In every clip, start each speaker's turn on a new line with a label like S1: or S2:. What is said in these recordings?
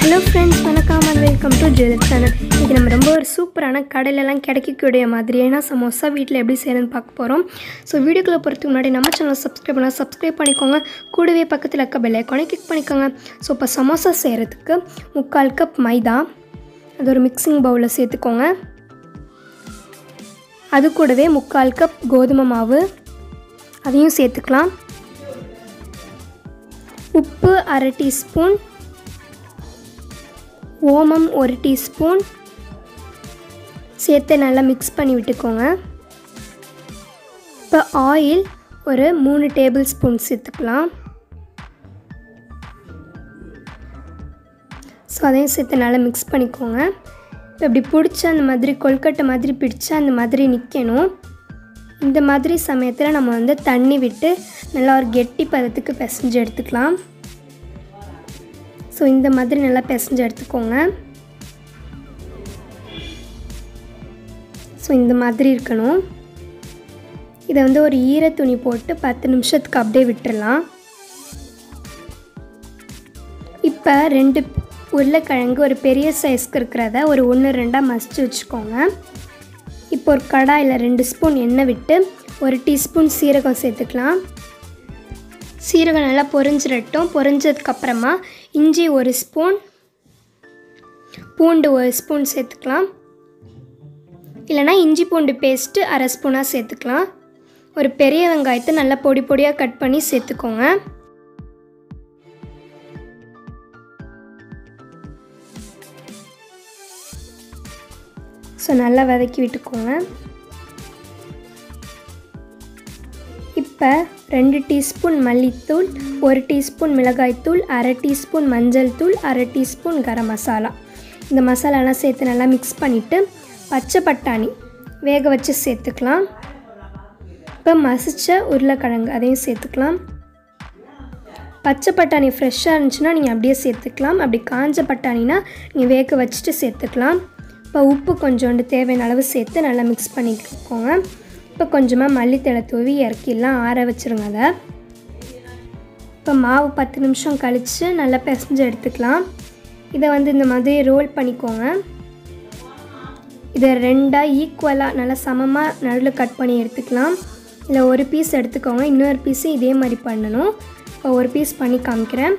S1: hello friends வணக்கம் and welcome to Jayalalith channel இன்றைக்கி நம்ம ரொம்ப ஒரு சூப்பரான கடையிலலாம் கிடைக்கக்கூடிய மாதிரியான சமோசா வீட்டில் எப்படி செய்யணும்னு பார்க்க போகிறோம் ஸோ வீடியோக்குள்ளே போகிறதுக்கு முன்னாடி நம்ம சேனலை சப்ஸ்கிரைப் பண்ணால் சப்ஸ்கிரைப் பண்ணிக்கோங்க கூடவே பக்கத்தில் இருக்க பெல் ஐக்கானை கிளிக் பண்ணிக்கோங்க ஸோ இப்போ சமோசா செய்கிறதுக்கு முக்கால் கப் மைதா அது ஒரு மிக்சிங் பவுலில் சேர்த்துக்கோங்க அது கூடவே முக்கால் கப் கோதுமை மாவு அதையும் சேர்த்துக்கலாம் உப்பு அரை டீஸ்பூன் ஓமம் ஒரு டீஸ்பூன் சேர்த்து நல்லா மிக்ஸ் பண்ணி விட்டுக்கோங்க இப்போ ஆயில் ஒரு மூணு டேபிள் ஸ்பூன் சேர்த்துக்கலாம் ஸோ அதையும் சேர்த்து நல்லா மிக்ஸ் பண்ணிக்கோங்க இப்போ இப்படி பிடிச்ச அந்த மாதிரி கொல்கட்டை மாதிரி பிடிச்சா அந்த மாதிரி நிற்கணும் இந்த மாதிரி சமயத்தில் நம்ம வந்து தண்ணி விட்டு நல்லா ஒரு கெட்டி பதத்துக்கு பிசைஞ்சு எடுத்துக்கலாம் ஸோ இந்த மாதிரி நல்லா பிசைஞ்சு எடுத்துக்கோங்க ஸோ இந்த மாதிரி இருக்கணும் இதை வந்து ஒரு ஈர துணி போட்டு பத்து நிமிஷத்துக்கு அப்படியே விட்டுறலாம் இப்போ ரெண்டு உருளைக்கிழங்கு ஒரு பெரிய சைஸ்க்கு இருக்கிறத ஒரு ஒன்று ரெண்டாக மசிச்சு வச்சுக்கோங்க இப்போ ஒரு கடாயில் ரெண்டு ஸ்பூன் எண்ணெய் விட்டு ஒரு டீஸ்பூன் சீரகம் சேர்த்துக்கலாம் சீரகம் நல்லா பொரிஞ்சிடட்டும் பொரிஞ்சதுக்கப்புறமா இஞ்சி ஒரு ஸ்பூன் பூண்டு ஒரு ஸ்பூன் சேர்த்துக்கலாம் இல்லைனா இஞ்சி பூண்டு பேஸ்ட்டு அரை ஸ்பூனாக சேர்த்துக்கலாம் ஒரு பெரிய வெங்காயத்தை நல்லா பொடி பொடியாக கட் பண்ணி சேர்த்துக்கோங்க ஸோ நல்லா வதக்கி விட்டுக்கோங்க இப்போ ரெண்டு டீஸ்பூன் மல்லித்தூள் ஒரு டீஸ்பூன் மிளகாய்த்தூள் அரை டீஸ்பூன் மஞ்சள் தூள் அரை டீஸ்பூன் கரம் மசாலா இந்த மசாலாலாம் சேர்த்து நல்லா மிக்ஸ் பண்ணிவிட்டு பச்சை பட்டாணி வேக வச்சு சேர்த்துக்கலாம் இப்போ மசித்த உருளைக்கிழங்கு அதையும் சேர்த்துக்கலாம் பச்சை பட்டாணி ஃப்ரெஷ்ஷாக இருந்துச்சுன்னா நீங்கள் அப்படியே சேர்த்துக்கலாம் அப்படி காஞ்ச பட்டாணினா நீங்கள் வேக வச்சுட்டு சேர்த்துக்கலாம் இப்போ உப்பு கொஞ்சோண்டு தேவையான அளவு சேர்த்து நல்லா மிக்ஸ் பண்ணிக்கோங்க இப்போ கொஞ்சமாக மல்லித்தழை தூவி இறக்கிலாம் ஆற வச்சுருங்க அதை இப்போ மாவு பத்து நிமிஷம் கழித்து நல்லா பிசைஞ்சு எடுத்துக்கலாம் இதை வந்து இந்த மாதிரி ரோல் பண்ணிக்கோங்க இதை ரெண்டாக ஈக்குவலாக நல்லா சமமாக நடுவில் கட் பண்ணி எடுத்துக்கலாம் இல்லை ஒரு பீஸ் எடுத்துக்கோங்க இன்னொரு பீஸும் இதே மாதிரி பண்ணணும் இப்போ ஒரு பீஸ் பண்ணி காமிக்கிறேன்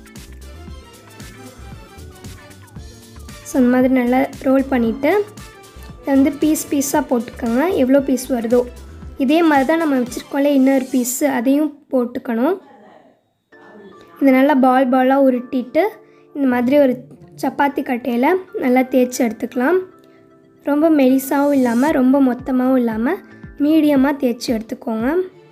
S1: ஸோ இந்த மாதிரி நல்லா ரோல் பண்ணிவிட்டு இதை வந்து பீஸ் பீஸாக போட்டுக்கோங்க எவ்வளோ பீஸ் வருதோ இதே மாதிரி தான் நம்ம வச்சுருக்கோம்ல இன்னொரு பீஸு அதையும் போட்டுக்கணும் இதை நல்லா பால் பாலாக உருட்டிட்டு இந்த மாதிரி ஒரு சப்பாத்தி கட்டையில் நல்லா தேய்ச்சி எடுத்துக்கலாம் ரொம்ப மெலிசாகவும் இல்லாமல் ரொம்ப மொத்தமாகவும் இல்லாமல் மீடியமாக தேய்ச்சி எடுத்துக்கோங்க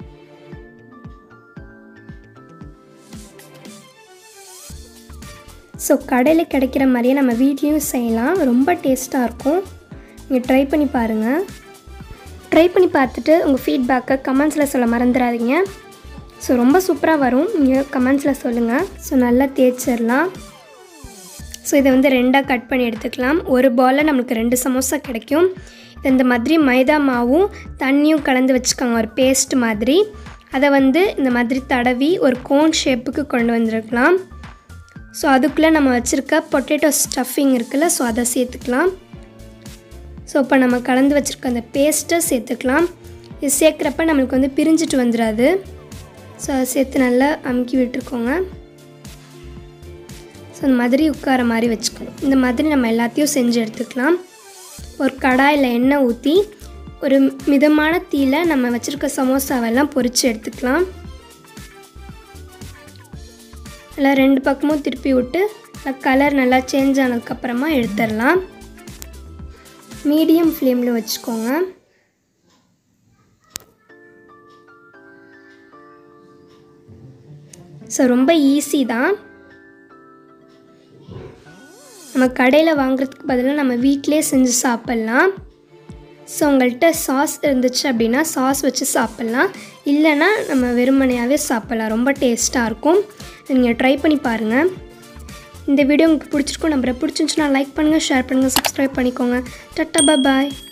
S1: ஸோ கடையில் கிடைக்கிற மாதிரியே நம்ம வீட்லேயும் செய்யலாம் ரொம்ப டேஸ்ட்டாக இருக்கும் நீங்கள் ட்ரை பண்ணி பாருங்கள் ட்ரை பண்ணி பார்த்துட்டு உங்கள் ஃபீட்பேக்கை கமெண்ட்ஸில் சொல்ல மறந்துடாதீங்க ஸோ ரொம்ப சூப்பராக வரும் நீங்கள் கமெண்ட்ஸில் சொல்லுங்கள் ஸோ நல்லா தேய்ச்சிடலாம் ஸோ இதை வந்து ரெண்டாக கட் பண்ணி எடுத்துக்கலாம் ஒரு பாலில் நம்மளுக்கு ரெண்டு சமோசா கிடைக்கும் இது இந்த மாதிரி மைதா மாவும் தண்ணியும் கலந்து வச்சுக்கோங்க ஒரு பேஸ்ட் மாதிரி அதை வந்து இந்த மாதிரி தடவி ஒரு கோன் ஷேப்புக்கு கொண்டு வந்திருக்கலாம் ஸோ அதுக்குள்ளே நம்ம வச்சுருக்க பொட்டேட்டோ ஸ்டஃபிங் இருக்குல்ல ஸோ அதை சேர்த்துக்கலாம் ஸோ இப்போ நம்ம கலந்து வச்சுருக்க அந்த பேஸ்ட்டை சேர்த்துக்கலாம் இது சேர்க்குறப்ப நம்மளுக்கு வந்து பிரிஞ்சிட்டு வந்துடாது ஸோ அதை சேர்த்து நல்லா அமுக்கி விட்டுருக்கோங்க ஸோ இந்த மாதிரி உட்கார மாதிரி வச்சுக்கணும் இந்த மாதிரி நம்ம எல்லாத்தையும் செஞ்சு எடுத்துக்கலாம் ஒரு கடாயில் எண்ணெய் ஊற்றி ஒரு மிதமான தீயில் நம்ம வச்சுருக்க சமோசாவெல்லாம் பொரித்து எடுத்துக்கலாம் நல்லா ரெண்டு பக்கமும் திருப்பி விட்டு கலர் நல்லா சேஞ்ச் ஆனதுக்கப்புறமா எடுத்துடலாம் மீடியம் ஃப்ளேமில் வச்சுக்கோங்க ஸோ ரொம்ப ஈஸி தான் நம்ம கடையில் வாங்குறதுக்கு பதிலாக நம்ம வீட்டிலே செஞ்சு சாப்பிட்லாம் ஸோ உங்கள்கிட்ட சாஸ் இருந்துச்சு அப்படின்னா சாஸ் வச்சு சாப்பிட்லாம் இல்லைன்னா நம்ம வெறுமனையாகவே சாப்பிட்லாம் ரொம்ப டேஸ்ட்டாக இருக்கும் நீங்கள் ட்ரை பண்ணி பாருங்கள் இந்த வீடியோ உங்களுக்கு பிடிச்சிருக்கும் நம்பரை பிடிச்சிருந்துச்சுன்னா லைக் பண்ணுங்கள் ஷேர் பண்ணுங்கள் சப்ஸ்கிரைப் பண்ணிக்கோங்க டட்டா பாய்